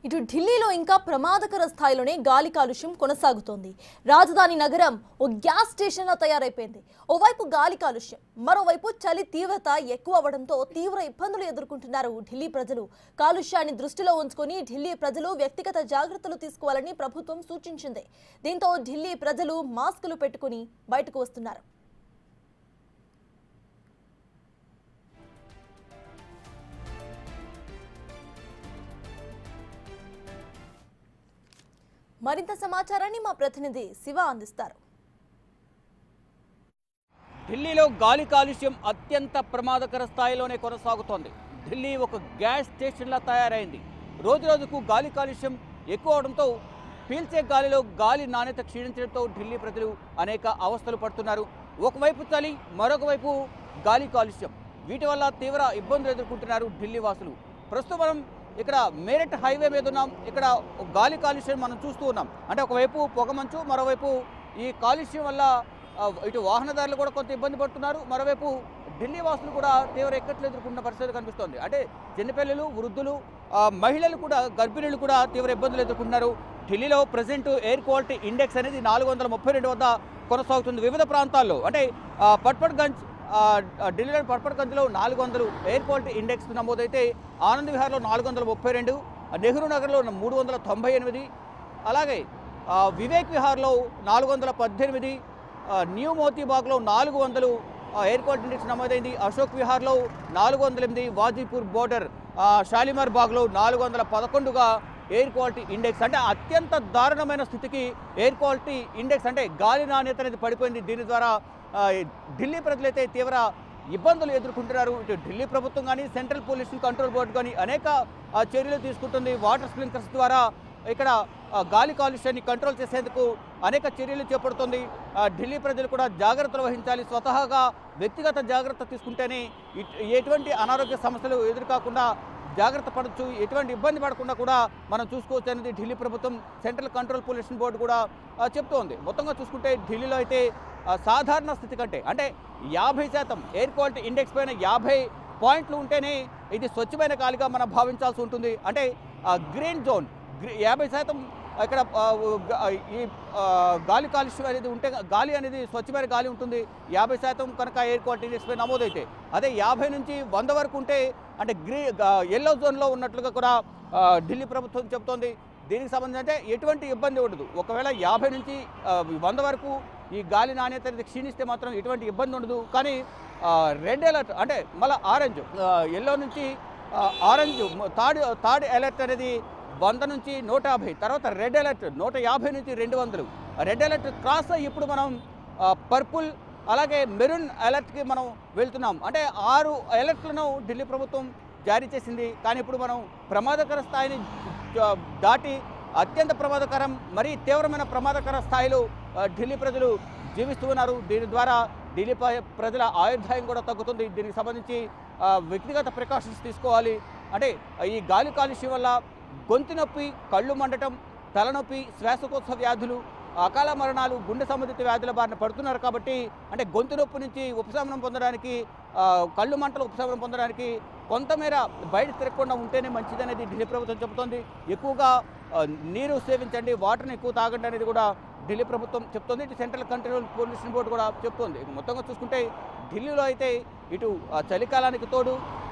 ఇటు ఢిల్లీలో ఇంకా ప్రమాదకర స్థాయిలోనే గాలి కాలుష్యం కొనసాగుతోంది రాజధాని నగరం ఓ గ్యాస్ స్టేషన్లా తయారైపోయింది ఓవైపు గాలి కాలుష్యం మరోవైపు చలి తీవ్రత ఎక్కువ అవడంతో తీవ్ర ఇబ్బందులు ఎదుర్కొంటున్నారు ఢిల్లీ ప్రజలు కాలుష్యాన్ని దృష్టిలో ఉంచుకొని ఢిల్లీ ప్రజలు వ్యక్తిగత జాగ్రత్తలు తీసుకోవాలని ప్రభుత్వం సూచించింది దీంతో ఢిల్లీ ప్రజలు మాస్కులు పెట్టుకుని బయటకు వస్తున్నారు మరింత సమాచారాన్ని మా ప్రతినిధి శివ అందిస్తారు ఢిల్లీలో గాలి కాలుష్యం అత్యంత ప్రమాదకర స్థాయిలోనే కొనసాగుతోంది ఢిల్లీ ఒక గ్యాస్ స్టేషన్లా తయారైంది రోజు రోజుకు గాలి కాలుష్యం ఎక్కువ అవడంతో పీల్చే గాలిలో గాలి నాణ్యత క్షీణించడంతో ఢిల్లీ ప్రజలు అనేక అవస్థలు పడుతున్నారు ఒకవైపు చలి మరొక వైపు గాలి కాలుష్యం వీటి వల్ల తీవ్ర ఇబ్బందులు ఎదుర్కొంటున్నారు ఢిల్లీ వాసులు ప్రస్తుతం మనం ఇక్కడ మేరట్ హైవే మీద ఉన్నాం ఇక్కడ గాలి కాలుష్యం మనం చూస్తూ ఉన్నాం అంటే ఒకవైపు పొగమంచు మరోవైపు ఈ కాలుష్యం వల్ల ఆ, ఇటు వాహనదారులు కూడా కొంత ఇబ్బంది పడుతున్నారు మరోవైపు ఢిల్లీ వాసులు కూడా తీవ్ర ఎక్కట్లు ఎదుర్కొంటున్న పరిస్థితి కనిపిస్తోంది అంటే చిన్నపిల్లలు వృద్ధులు ఆ, మహిళలు కూడా గర్భిణులు కూడా తీవ్ర ఇబ్బందులు ఎదుర్కొంటున్నారు ఢిల్లీలో ప్రజెంట్ ఎయిర్ క్వాలిటీ ఇండెక్స్ అనేది నాలుగు వందల ముప్పై రెండు వద్ద కొనసాగుతుంది వివిధ ప్రాంతాల్లో అంటే ఆ, పట్పట్గంజ్ ఆ, ఆ, ఢిల్లీలో పట్పట్గంజ్లో నాలుగు వందలు ఎయిర్ క్వాలిటీ ఇండెక్స్ నమోదైతే ఆనంద్ విహార్లో నాలుగు వందల ముప్పై రెండు నెహ్రూ నగర్లో మూడు వందల తొంభై ఎనిమిది అలాగే ఆ, వివేక్ విహార్లో నాలుగు వందల పద్దెనిమిది ఆ, న్యూ మోతీబాగ్లో నాలుగు వందలు ఆ, ఎయిర్ క్వాలిటీ ఇండెక్స్ నమోదైంది అశోక్ విహార్లో నాలుగు వందల ఎనిమిది వాజీపూర్ బోర్డర్ ఆ, షాలిమార్ బాగ్లో నాలుగు వందల పదకొండుగా ఎయిర్ క్వాలిటీ ఇండెక్స్ అంటే అత్యంత దారుణమైన స్థితికి ఎయిర్ క్వాలిటీ ఇండెక్స్ అంటే గాలి నాణ్యత అనేది పడిపోయింది దీని ద్వారా ఆ, ఢిల్లీ ప్రజలైతే తీవ్ర ఇబ్బందులు ఎదుర్కొంటున్నారు ఇటు ఢిల్లీ ప్రభుత్వం కానీ సెంట్రల్ పొల్యూషన్ కంట్రోల్ బోర్డు కానీ అనేక ఆ, చర్యలు తీసుకుంటుంది వాటర్ స్ప్రింక్లర్స్ ద్వారా ఇక్కడ ఆ, గాలి కాలుష్యాన్ని కంట్రోల్ చేసేందుకు అనేక చర్యలు చేపడుతుంది ఆ, ఢిల్లీ ప్రజలు కూడా జాగ్రత్తలు వహించాలి స్వతహాగా వ్యక్తిగత జాగ్రత్త తీసుకుంటేనే ఇట్- ఎటువంటి అనారోగ్య సమస్యలు ఎదురుకాకుండా జాగ్రత్త పడవచ్చు ఎటువంటి ఇబ్బంది పడకుండా కూడా మనం చూసుకోవచ్చు అనేది ఢిల్లీ ప్రభుత్వం సెంట్రల్ కంట్రోల్ పొల్యూషన్ బోర్డు కూడా ఆ, చెప్తోంది మొత్తంగా చూసుకుంటే ఢిల్లీలో అయితే ఆ, సాధారణ స్థితి కంటే అంటే యాభై శాతం ఎయిర్ క్వాలిటీ ఇండెక్స్ పైన యాభై పాయింట్లు ఉంటేనే ఇది స్వచ్ఛమైన గాలిగా మనం భావించాల్సి ఉంటుంది అంటే ఆ, గ్రీన్ జోన్ గ్రీ- యాభై శాతం ఇక్కడ ఆ, గ- ఈ ఆ, గాలి కాలుష్యం అనేది ఉంటే గాలి అనేది స్వచ్ఛమైన గాలి ఉంటుంది యాభై శాతం కనుక ఎయిర్ క్వాలిటీ ఇండెక్స్ పై నమోదైతే అదే యాభై నుంచి వంద వరకు ఉంటే అంటే గ్రీ ఎల్లో జోన్లో ఉన్నట్లుగా కూడా ఆ, ఢిల్లీ ప్రభుత్వం చెబుతోంది దీనికి సంబంధించి అంటే ఎటువంటి ఇబ్బంది ఉండదు ఒకవేళ యాభై నుంచి ఆ, వంద వరకు ఈ గాలి నాణ్యత అనేది క్షీణిస్తే మాత్రం ఎటువంటి ఇబ్బంది ఉండదు కానీ ఆ, రెడ్ అలర్ట్ అంటే మళ్ళీ ఆరెంజ్ ఎల్లో నుంచి ఆ, ఆరెంజ్ మ- థర్డ్ థర్డ్ అలర్ట్ అనేది వంద నుంచి నూట యాభై తర్వాత రెడ్ అలర్ట్ నూట యాభై నుంచి రెండు వందలు రెడ్ అలర్ట్ క్రాస్ అయ్యి ఇప్పుడు మనం ఆ, పర్పుల్ అలాగే మెరూన్ అలర్ట్కి మనం వెళ్తున్నాం అంటే ఆరు అలర్ట్లను ఢిల్లీ ప్రభుత్వం జారీ చేసింది కానీ ఇప్పుడు మనం ప్రమాదకర స్థాయిని ఆ, దాటి అత్యంత ప్రమాదకరం మరీ తీవ్రమైన ప్రమాదకర స్థాయిలో ఆ, ఢిల్లీ ప్రజలు జీవిస్తూ ఉన్నారు దీని ద్వారా ఢిల్లీ ప- ప్రజల ఆయుర్దాయం కూడా తగ్గుతుంది దీనికి సంబంధించి ఆ, వ్యక్తిగత ప్రికాషన్స్ తీసుకోవాలి అంటే ఈ గాలి కాలుష్యం వల్ల గొంతు నొప్పి కళ్ళు మండటం తలనొప్పి శ్వాసకోశ వ్యాధులు అకాల మరణాలు గుండె సంబంధిత వ్యాధుల బారిన పడుతున్నారు కాబట్టి అంటే గొంతు నొప్పి నుంచి ఉపశమనం పొందడానికి ఆ, కళ్ళు మంటలు ఉపశమనం పొందడానికి కొంతమేర బయట తిరగకుండా ఉంటేనే మంచిదనేది ఢిల్లీ ప్రభుత్వం చెబుతోంది ఎక్కువగా ఆ, నీరు సేవించండి వాటర్ని ఎక్కువ తాగండి అనేది కూడా ఢిల్లీ ప్రభుత్వం చెప్తోంది ఇటు సెంట్రల్ కంట్రోల్ పొల్యూషన్ బోర్డు కూడా చెప్తోంది మొత్తంగా చూసుకుంటే ఢిల్లీలో అయితే ఇటు ఆ, చలికాలానికి తోడు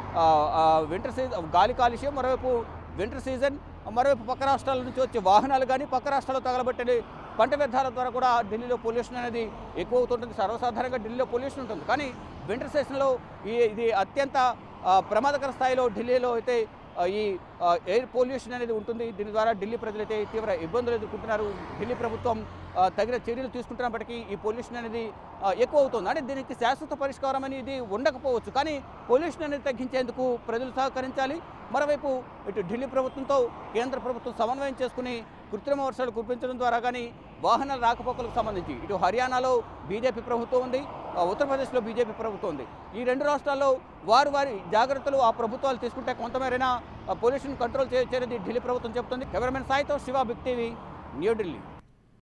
వింటర్ సీజన్ గాలి కాలుష్యం మరోవైపు వింటర్ సీజన్ మరోవైపు పక్క రాష్ట్రాల నుంచి వచ్చే వాహనాలు కానీ పక్క రాష్ట్రాల్లో తగలబెట్టే పంట వ్యర్థాల ద్వారా కూడా ఢిల్లీలో పొల్యూషన్ అనేది ఎక్కువ అవుతుంటుంది సర్వసాధారణంగా ఢిల్లీలో పొల్యూషన్ ఉంటుంది కానీ వింటర్ సీజన్లో ఈ ఇది అత్యంత ఆ, ప్రమాదకర స్థాయిలో ఢిల్లీలో అయితే ఆ, ఈ ఆ, ఎయిర్ పొల్యూషన్ అనేది ఉంటుంది దీని ద్వారా ఢిల్లీ ప్రజలైతే తీవ్ర ఇబ్బందులు ఎదుర్కొంటున్నారు ఢిల్లీ ప్రభుత్వం ఆ, తగిన చర్యలు తీసుకుంటున్నప్పటికీ ఈ పొల్యూషన్ అనేది ఆ, ఎక్కువ అవుతుంది అంటే దీనికి శాశ్వత పరిష్కారం అనేది ఉండకపోవచ్చు కానీ పొల్యూషన్ అనేది తగ్గించేందుకు ప్రజలు సహకరించాలి మరోవైపు ఇటు ఢిల్లీ ప్రభుత్వంతో కేంద్ర ప్రభుత్వం సమన్వయం చేసుకుని కృత్రిమ వర్షాలు కురిపించడం ద్వారా కానీ వాహనాల రాకపోకలకు సంబంధించి ఇటు హర్యానాలో బీజేపీ ప్రభుత్వం ఉంది ఆ, ఉత్తరప్రదేశ్లో బీజేపీ ప్రభుత్వం ఉంది ఈ రెండు రాష్ట్రాల్లో వారు వారి జాగ్రత్తలు ఆ ప్రభుత్వాలు తీసుకుంటే కొంతమేరైనా పొల్యూషన్ కంట్రోల్ చేయొచ్చనేది ఢిల్లీ ప్రభుత్వం చెబుతుంది cameraman సాయితో Shiva big TV New Delhi